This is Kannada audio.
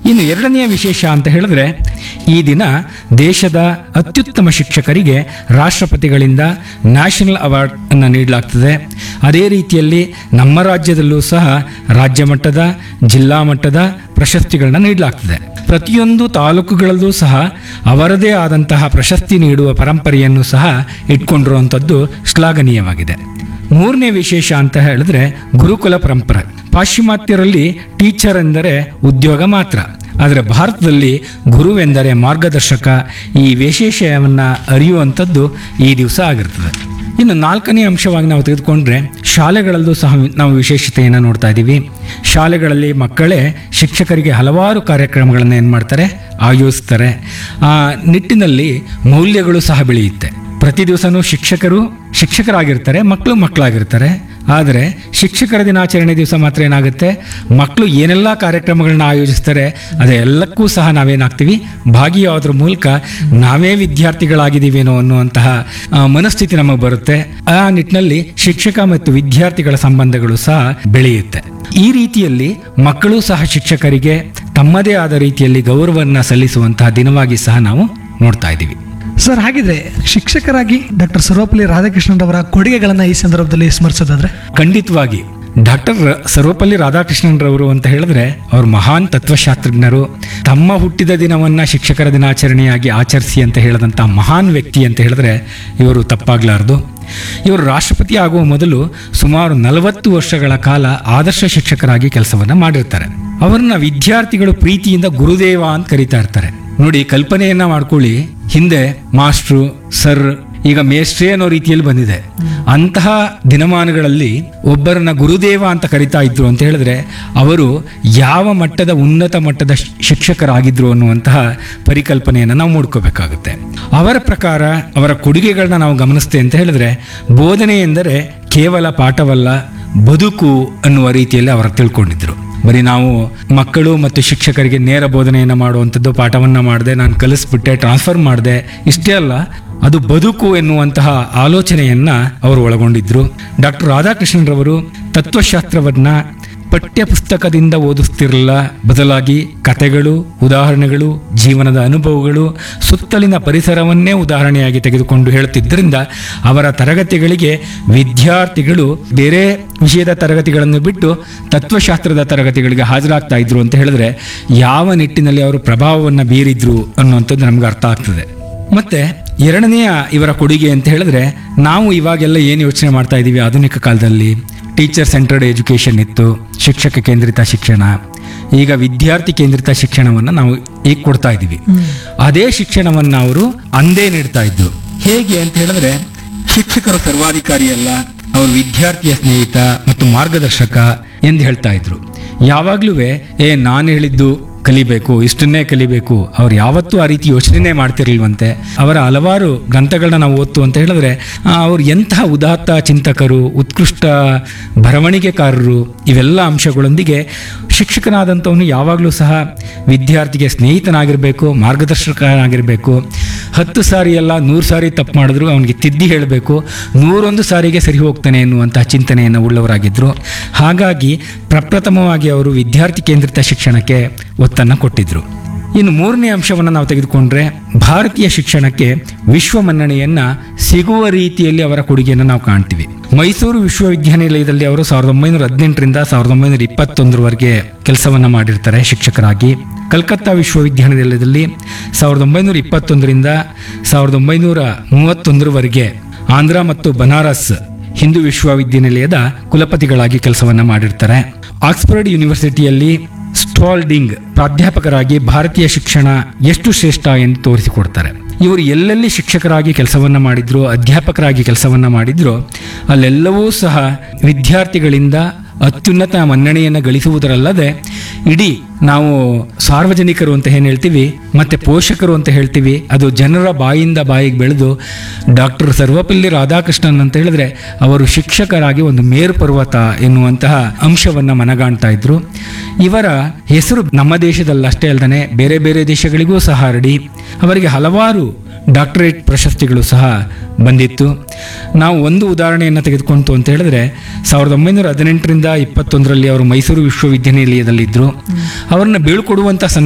ಇನ್ನು ಎರಡನೆಯ ವಿಶೇಷ ಅಂತ ಹೇಳಿದ್ರೆ ಈ ದಿನ ದೇಶದ ಅತ್ಯುತ್ತಮ ಶಿಕ್ಷಕರಿಗೆ ರಾಷ್ಟ್ರಪತಿಗಳಿಂದ ನ್ಯಾಷನಲ್ ಅವಾರ್ಡ್ ಅನ್ನು ನೀಡಲಾಗ್ತದೆ ಅದೇ ರೀತಿಯಲ್ಲಿ ನಮ್ಮ ರಾಜ್ಯದಲ್ಲೂ ಸಹ ರಾಜ್ಯ ಮಟ್ಟದ ಜಿಲ್ಲಾ ಮಟ್ಟದ ಪ್ರಶಸ್ತಿಗಳನ್ನ ನೀಡಲಾಗ್ತದೆ ಪ್ರತಿಯೊಂದು ತಾಲೂಕುಗಳಲ್ಲೂ ಸಹ ಅವರದೇ ಆದಂತಹ ಪ್ರಶಸ್ತಿ ನೀಡುವ ಪರಂಪರೆಯನ್ನು ಸಹ ಇಟ್ಕೊಂಡಿರುವಂಥದ್ದು ಶ್ಲಾಘನೀಯವಾಗಿದೆ ಮೂರನೇ ವಿಶೇಷ ಅಂತ ಹೇಳಿದ್ರೆ ಗುರುಕುಲ ಪರಂಪರೆ ಪಾಶ್ಚಿಮಾತ್ಯರಲ್ಲಿ ಟೀಚರ್ ಎಂದರೆ ಉದ್ಯೋಗ ಮಾತ್ರ ಆದರೆ ಭಾರತದಲ್ಲಿ ಗುರುವೆಂದರೆ ಮಾರ್ಗದರ್ಶಕ ಈ ವಿಶೇಷವನ್ನು ಅರಿಯುವಂಥದ್ದು ಈ ದಿವಸ ಆಗಿರ್ತದೆ ಇನ್ನು ನಾಲ್ಕನೇ ಅಂಶವಾಗಿ ನಾವು ತೆಗೆದುಕೊಂಡ್ರೆ ಶಾಲೆಗಳಲ್ಲೂ ಸಹ ನಾವು ವಿಶೇಷತೆಯನ್ನು ನೋಡ್ತಾ ಇದ್ದೀವಿ ಶಾಲೆಗಳಲ್ಲಿ ಮಕ್ಕಳೇ ಶಿಕ್ಷಕರಿಗೆ ಹಲವಾರು ಕಾರ್ಯಕ್ರಮಗಳನ್ನು ಏನು ಮಾಡ್ತಾರೆ ಆಯೋಜಿಸ್ತಾರೆ ಆ ನಿಟ್ಟಿನಲ್ಲಿ ಮೌಲ್ಯಗಳು ಸಹ ಬೆಳೆಯುತ್ತೆ ಪ್ರತಿ ದಿವಸನೂ ಶಿಕ್ಷಕರು ಶಿಕ್ಷಕರಾಗಿರ್ತಾರೆ ಮಕ್ಕಳು ಮಕ್ಕಳಾಗಿರ್ತಾರೆ ಆದರೆ ಶಿಕ್ಷಕರ ದಿನಾಚರಣೆ ದಿವಸ ಮಾತ್ರ ಏನಾಗುತ್ತೆ ಮಕ್ಕಳು ಏನೆಲ್ಲ ಕಾರ್ಯಕ್ರಮಗಳನ್ನ ಆಯೋಜಿಸ್ತಾರೆ ಅದೆಲ್ಲಕ್ಕೂ ಸಹ ನಾವೇನಾಗ್ತೀವಿ ಭಾಗಿಯಾಗೋದ್ರ ಮೂಲಕ ನಾವೇ ವಿದ್ಯಾರ್ಥಿಗಳಾಗಿದ್ದೀವೇನೋ ಅನ್ನುವಂತಹ ಆ, ಮನಸ್ಥಿತಿ ನಮಗೆ ಬರುತ್ತೆ ಆ ನಿಟ್ಟಿನಲ್ಲಿ ಶಿಕ್ಷಕ ಮತ್ತು ವಿದ್ಯಾರ್ಥಿಗಳ ಸಂಬಂಧಗಳು ಸಹ ಬೆಳೆಯುತ್ತೆ ಈ ರೀತಿಯಲ್ಲಿ ಮಕ್ಕಳು ಸಹ ಶಿಕ್ಷಕರಿಗೆ ತಮ್ಮದೇ ಆದ ರೀತಿಯಲ್ಲಿ ಗೌರವವನ್ನು ಸಲ್ಲಿಸುವಂತಹ ದಿನವಾಗಿ ಸಹ ನಾವು ನೋಡ್ತಾ ಇದ್ದೀವಿ ಸರ್ ಹಾಗಿದ್ರೆ ಶಿಕ್ಷಕರಾಗಿ ಡಾಕ್ಟರ್ ಸರ್ವಪಲ್ಲಿ ರಾಧಾಕೃಷ್ಣನ್ ಅವರ ಕೊಡುಗೆಗಳನ್ನ ಈ ಸಂದರ್ಭದಲ್ಲಿ ಸ್ಮರಿಸೋದಾದ್ರೆ ಖಂಡಿತವಾಗಿ ಡಾಕ್ಟರ್ ಸರ್ವಪಲ್ಲಿ ರಾಧಾಕೃಷ್ಣನ್ ರವರು ಅಂತ ಹೇಳಿದ್ರೆ ಅವರು ಮಹಾನ್ ತತ್ವಶಾಸ್ತ್ರಜ್ಞರು ತಮ್ಮ ಹುಟ್ಟಿದ ದಿನವನ್ನ ಶಿಕ್ಷಕರ ದಿನಾಚರಣೆಯಾಗಿ ಆಚರಿಸಿ ಅಂತ ಹೇಳಿದಂಥ ಮಹಾನ್ ವ್ಯಕ್ತಿ ಅಂತ ಹೇಳಿದ್ರೆ ಇವರು ತಪ್ಪಾಗ್ಲಾರ್ದು ಇವರು ರಾಷ್ಟ್ರಪತಿ ಆಗುವ ಮೊದಲು ಸುಮಾರು ನಲವತ್ತು ವರ್ಷಗಳ ಕಾಲ ಆದರ್ಶ ಶಿಕ್ಷಕರಾಗಿ ಕೆಲಸವನ್ನ ಮಾಡಿರ್ತಾರೆ ಅವರನ್ನ ವಿದ್ಯಾರ್ಥಿಗಳು ಪ್ರೀತಿಯಿಂದ ಗುರುದೇವ ಅಂತ ಕರೀತಾ ಇರ್ತಾರೆ ನೋಡಿ ಕಲ್ಪನೆಯನ್ನ ಮಾಡ್ಕೊಳ್ಳಿ ಹಿಂದೆ ಮಾಸ್ಟ್ರು ಸರ್ ಈಗ ಮೇಷ್ಟ್ರೇ ಅನ್ನೋ ರೀತಿಯಲ್ಲಿ ಬಂದಿದೆ ಅಂತಹ ದಿನಮಾನಗಳಲ್ಲಿ ಒಬ್ಬರನ್ನ ಗುರುದೇವ ಅಂತ ಕರಿತಾ ಇದ್ರು ಅಂತ ಹೇಳಿದ್ರೆ ಅವರು ಯಾವ ಮಟ್ಟದ ಉನ್ನತ ಮಟ್ಟದ ಶ್- ಶಿಕ್ಷಕರಾಗಿದ್ರು ಅನ್ನುವಂತಹ ಪರಿಕಲ್ಪನೆಯನ್ನು ನಾವು ಮೂಡ್ಕೋಬೇಕಾಗುತ್ತೆ ಅವರ ಪ್ರಕಾರ ಅವರ ಕೊಡುಗೆಗಳನ್ನ ನಾವು ಗಮನಿಸ್ತೇವೆ ಅಂತ ಹೇಳಿದ್ರೆ ಬೋಧನೆ ಎಂದರೆ ಕೇವಲ ಪಾಠವಲ್ಲ ಬದುಕು ಅನ್ನುವ ರೀತಿಯಲ್ಲಿ ಅವರು ತಿಳ್ಕೊಂಡಿದ್ರು ಬರೀ ನಾವು ಮಕ್ಕಳು ಮತ್ತು ಶಿಕ್ಷಕರಿಗೆ ನೇರ ಬೋಧನೆಯನ್ನು ಮಾಡುವಂಥದ್ದು ಪಾಠವನ್ನು ಮಾಡಿದೆ ನಾನು ಕಲಿಸ್ಬಿಟ್ಟೆ ಟ್ರಾನ್ಸ್ಫರ್ ಮಾಡಿದೆ ಇಷ್ಟೇ ಅಲ್ಲ ಅದು ಬದುಕು ಎನ್ನುವಂತಹ ಆಲೋಚನೆಯನ್ನ ಅವರು ಒಳಗೊಂಡಿದ್ರು ಡಾಕ್ಟರ್ ರಾಧಾಕೃಷ್ಣನ್ರವರು ತತ್ವಶಾಸ್ತ್ರವನ್ನ ಪಠ್ಯ ಪುಸ್ತಕದಿಂದ ಓದಿಸ್ತಿರಲಿಲ್ಲ ಬದಲಾಗಿ ಕಥೆಗಳು ಉದಾಹರಣೆಗಳು ಜೀವನದ ಅನುಭವಗಳು ಸುತ್ತಲಿನ ಪರಿಸರವನ್ನೇ ಉದಾಹರಣೆಯಾಗಿ ತೆಗೆದುಕೊಂಡು ಹೇಳುತ್ತಿದ್ದರಿಂದ ಅವರ ತರಗತಿಗಳಿಗೆ ವಿದ್ಯಾರ್ಥಿಗಳು ಬೇರೆ ವಿಷಯದ ತರಗತಿಗಳನ್ನು ಬಿಟ್ಟು ತತ್ವಶಾಸ್ತ್ರದ ತರಗತಿಗಳಿಗೆ ಹಾಜರಾಗ್ತಾ ಇದ್ರು ಅಂತ ಹೇಳಿದ್ರೆ ಯಾವ ನಿಟ್ಟಿನಲ್ಲಿ ಅವರು ಪ್ರಭಾವವನ್ನು ಬೀರಿದ್ರು ಅನ್ನುವಂಥದ್ದು ನಮ್ಗೆ ಅರ್ಥ ಆಗ್ತದೆ ಮತ್ತೆ ಎರಡನೆಯ ಇವರ ಕೊಡುಗೆ ಅಂತ ಹೇಳಿದ್ರೆ ನಾವು ಇವಾಗೆಲ್ಲ ಏನು ಯೋಚನೆ ಮಾಡ್ತಾ ಇದ್ದೀವಿ ಆಧುನಿಕ ಕಾಲದಲ್ಲಿ ಟೀಚರ್ ಸೆಂಟರ್ಡ್ ಎಜುಕೇಷನ್ ಇತ್ತು ಶಿಕ್ಷಕ ಕೇಂದ್ರಿತ ಶಿಕ್ಷಣ ಈಗ ವಿದ್ಯಾರ್ಥಿ ಕೇಂದ್ರಿತ ಶಿಕ್ಷಣವನ್ನು ನಾವು ಈಗ ಕೊಡ್ತಾ ಇದ್ದೀವಿ ಅದೇ ಶಿಕ್ಷಣವನ್ನು ಅವರು ಅಂದೇ ನೀಡ್ತಾ ಇದ್ರು ಹೇಗೆ ಅಂತ ಹೇಳಿದ್ರೆ ಶಿಕ್ಷಕರು ಸರ್ವಾಧಿಕಾರಿ ಅಲ್ಲ ಅವರು ವಿದ್ಯಾರ್ಥಿಯ ಸ್ನೇಹಿತ ಮತ್ತು ಮಾರ್ಗದರ್ಶಕ ಎಂದು ಹೇಳ್ತಾ ಇದ್ರು ಯಾವಾಗ್ಲೂ ಏ ನಾನು ಹೇಳಿದ್ದು ಕಲಿಬೇಕು ಇಷ್ಟನ್ನೇ ಕಲಿಬೇಕು ಅವ್ರು ಯಾವತ್ತೂ ಆ ರೀತಿ ಯೋಚನೆ ಮಾಡ್ತಿರ್ಲಿಲ್ವಂತೆ ಅವರ ಹಲವಾರು ಗ್ರಂಥಗಳನ್ನ ನಾವು ಓದ್ತು ಅಂತ ಹೇಳಿದ್ರೆ ಆ, ಅವ್ರು ಎಂತಹ ಉದಾತ್ತ ಚಿಂತಕರು ಉತ್ಕೃಷ್ಟ ಬರವಣಿಗೆಕಾರರು ಇವೆಲ್ಲ ಅಂಶಗಳೊಂದಿಗೆ ಶಿಕ್ಷಕನಾದಂಥವನು ಯಾವಾಗಲೂ ಸಹ ವಿದ್ಯಾರ್ಥಿಗೆ ಸ್ನೇಹಿತನಾಗಿರಬೇಕು ಮಾರ್ಗದರ್ಶಕನಾಗಿರಬೇಕು ಹತ್ತು ಸಾರಿ ಎಲ್ಲ ನೂರು ಸಾರಿ ತಪ್ಪು ಮಾಡಿದ್ರು ಅವನಿಗೆ ತಿದ್ದಿ ಹೇಳಬೇಕು ನೂರೊಂದು ಸಾರಿಗೆ ಸರಿ ಹೋಗ್ತಾನೆ ಎನ್ನುವಂತಹ ಚಿಂತನೆಯನ್ನು ಉಳ್ಳವರಾಗಿದ್ದರು ಹಾಗಾಗಿ ಪ್ರಪ್ರಥಮವಾಗಿ ಅವರು ವಿದ್ಯಾರ್ಥಿ ಕೇಂದ್ರಿತ ಶಿಕ್ಷಣಕ್ಕೆ ಒತ್ತನ್ನು ಕೊಟ್ಟಿದ್ದರು ಇನ್ನು ಮೂರನೇ ಅಂಶವನ್ನು ನಾವು ತೆಗೆದುಕೊಂಡ್ರೆ ಭಾರತೀಯ ಶಿಕ್ಷಣಕ್ಕೆ ವಿಶ್ವ ಮನ್ನಣೆಯನ್ನ ಸಿಗುವ ರೀತಿಯಲ್ಲಿ ಅವರ ಕೊಡುಗೆಯನ್ನು ನಾವು ಕಾಣ್ತೀವಿ ಮೈಸೂರು ವಿಶ್ವವಿದ್ಯಾನಿಲಯದಲ್ಲಿ ಅವರು ಸಾವಿರದ ಒಂಬೈನೂರ ಹದಿನೆಂಟರಿಂದ ಸಾವಿರದ ಒಂಬೈನೂರ ಇಪ್ಪತ್ತೊಂದರವರೆಗೆ ಕೆಲಸವನ್ನ ಮಾಡಿರ್ತಾರೆ ಶಿಕ್ಷಕರಾಗಿ ಕಲ್ಕತ್ತಾ ವಿಶ್ವವಿದ್ಯಾನಿಲಯದಲ್ಲಿ ಸಾವಿರದ ಒಂಬೈನೂರ ಇಪ್ಪತ್ತೊಂದರಿಂದ ಸಾವಿರದ ಒಂಬೈನೂರ ಮೂವತ್ತೊಂದರವರೆಗೆ ಆಂಧ್ರ ಮತ್ತು ಬನಾರಸ್ ಹಿಂದೂ ವಿಶ್ವವಿದ್ಯಾನಿಲಯದ ಕುಲಪತಿಗಳಾಗಿ ಕೆಲಸವನ್ನ ಮಾಡಿರ್ತಾರೆ ಆಕ್ಸ್ಫರ್ಡ್ ಯೂನಿವರ್ಸಿಟಿಯಲ್ಲಿ ಸ್ಟಾಲ್ಡಿಂಗ್ ಪ್ರಾಧ್ಯಾಪಕರಾಗಿ ಭಾರತೀಯ ಶಿಕ್ಷಣ ಎಷ್ಟು ಶ್ರೇಷ್ಠ ಎಂದು ತೋರಿಸಿಕೊಡ್ತಾರೆ ಇವರು ಎಲ್ಲೆಲ್ಲಿ ಶಿಕ್ಷಕರಾಗಿ ಕೆಲಸವನ್ನ ಮಾಡಿದ್ರು ಅಧ್ಯಾಪಕರಾಗಿ ಕೆಲಸವನ್ನ ಮಾಡಿದ್ರು ಅಲ್ಲೆಲ್ಲವೂ ಸಹ ವಿದ್ಯಾರ್ಥಿಗಳಿಂದ ಅತ್ಯುನ್ನತ ಮನ್ನಣೆಯನ್ನು ಗಳಿಸುವುದರಲ್ಲದೆ ಇಡೀ ನಾವು ಸಾರ್ವಜನಿಕರು ಅಂತ ಏನು ಹೇಳ್ತೀವಿ ಮತ್ತೆ ಪೋಷಕರು ಅಂತ ಹೇಳ್ತೀವಿ ಅದು ಜನರ ಬಾಯಿಂದ ಬಾಯಿಗೆ ಬೆಳೆದು ಡಾಕ್ಟರ್ ಸರ್ವಪಲ್ಲಿ ರಾಧಾಕೃಷ್ಣನ್ ಅಂತ ಹೇಳಿದ್ರೆ ಅವರು ಶಿಕ್ಷಕರಾಗಿ ಒಂದು ಮೇರು ಪರ್ವತ ಎನ್ನುವಂತಹ ಅಂಶವನ್ನು ಮನಗಾಣ್ತಾ ಇದ್ರು ಇವರ ಹೆಸರು ನಮ್ಮ ದೇಶದಲ್ಲಷ್ಟೇ ಅಲ್ಲದೆ ಬೇರೆ ಬೇರೆ ದೇಶಗಳಿಗೂ ಸಹ ಹರಡಿ ಅವರಿಗೆ ಹಲವಾರು ಡಾಕ್ಟರೇಟ್ ಪ್ರಶಸ್ತಿಗಳು ಸಹ ಬಂದಿತ್ತು ನಾವು ಒಂದು ಉದಾಹರಣೆಯನ್ನು ತೆಗೆದುಕೊಂತು ಅಂತ ಹೇಳಿದ್ರೆ ಸಾವಿರದ ಒಂಬೈನೂರ ಹದಿನೆಂಟರಿಂದ ಇಪ್ಪತ್ತೊಂದರಲ್ಲಿ ಅವರು ಮೈಸೂರು ವಿಶ್ವವಿದ್ಯಾನಿಲಯದಲ್ಲಿದ್ದರು ಅವರನ್ನು ಬೀಳ್ಕೊಡುವಂಥ